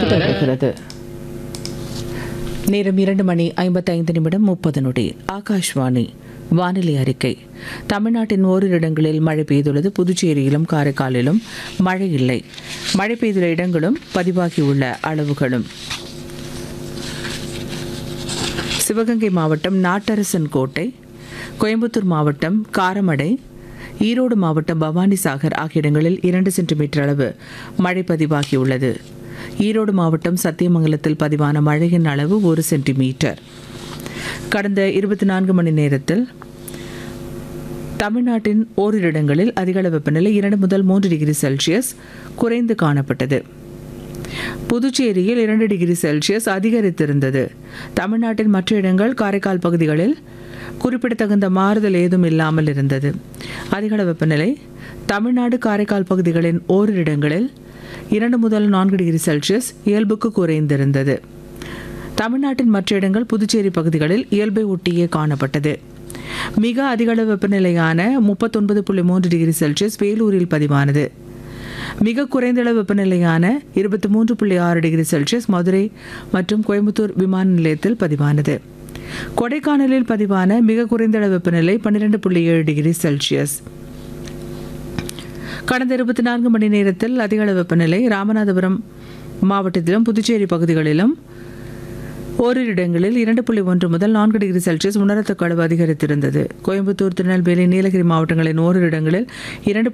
ஒலிபரப்பு தொடர்கிறது நேரம் இரண்டு மணி ஐம்பத்தைந்து நிமிடம் முப்பது நொடி ஆகாஷ்வாணி வானிலை அறிக்கை தமிழ்நாட்டின் ஓரிரு இடங்களில் மழை பெய்துள்ளது புதுச்சேரியிலும் காரைக்காலிலும் மழை இல்லை மழை பெய்துள்ள இடங்களும் பதிவாகியுள்ள அளவுகளும் சிவகங்கை மாவட்டம் நாட்டரசன் கோட்டை கோயம்புத்தூர் மாவட்டம் காரமடை ஈரோடு மாவட்டம் பவானிசாகர் ஆகிய இடங்களில் இரண்டு சென்டிமீட்டர் அளவு மழை பதிவாகியுள்ளது ஈரோடு மாவட்டம் சத்தியமங்கலத்தில் பதிவான மழையின் அளவு ஒரு சென்டிமீட்டர் கடந்த இருபத்தி நான்கு மணி நேரத்தில் தமிழ்நாட்டின் ஓரிரு இடங்களில் அதிகள வெப்பநிலை இரண்டு முதல் மூன்று டிகிரி செல்சியஸ் குறைந்து காணப்பட்டது புதுச்சேரியில் இரண்டு டிகிரி செல்சியஸ் அதிகரித்திருந்தது தமிழ்நாட்டின் மற்ற இடங்கள் காரைக்கால் பகுதிகளில் குறிப்பிடத்தகுந்த மாறுதல் ஏதும் இல்லாமல் இருந்தது அதிகள வெப்பநிலை தமிழ்நாடு காரைக்கால் பகுதிகளின் ஓரிரு இடங்களில் இரண்டு முதல் நான்கு டிகிரி செல்சியஸ் இயல்புக்கு குறைந்திருந்தது தமிழ்நாட்டின் மற்ற இடங்கள் புதுச்சேரி பகுதிகளில் இயல்பை ஒட்டியே காணப்பட்டது மிக அதிகளவு வெப்பநிலையான முப்பத்தொன்பது புள்ளி மூன்று டிகிரி செல்சியஸ் வேலூரில் பதிவானது மிக குறைந்த அளவு வெப்பநிலையான இருபத்தி மூன்று புள்ளி ஆறு டிகிரி செல்சியஸ் மதுரை மற்றும் கோயம்புத்தூர் விமான நிலையத்தில் பதிவானது கொடைக்கானலில் பதிவான மிக குறைந்த அளவு வெப்பநிலை பன்னிரெண்டு புள்ளி ஏழு டிகிரி செல்சியஸ் கடந்த இருபத்தி நான்கு மணி நேரத்தில் அதிக அளவு வெப்பநிலை ராமநாதபுரம் மாவட்டத்திலும் புதுச்சேரி பகுதிகளிலும் ஓரிரு இடங்களில் இரண்டு புள்ளி ஒன்று முதல் நான்கு டிகிரி செல்சியஸ் உணரத்தக்க அளவு அதிகரித்திருந்தது கோயம்புத்தூர் திருநெல்வேலி நீலகிரி மாவட்டங்களின் ஓரிரு இடங்களில் இரண்டு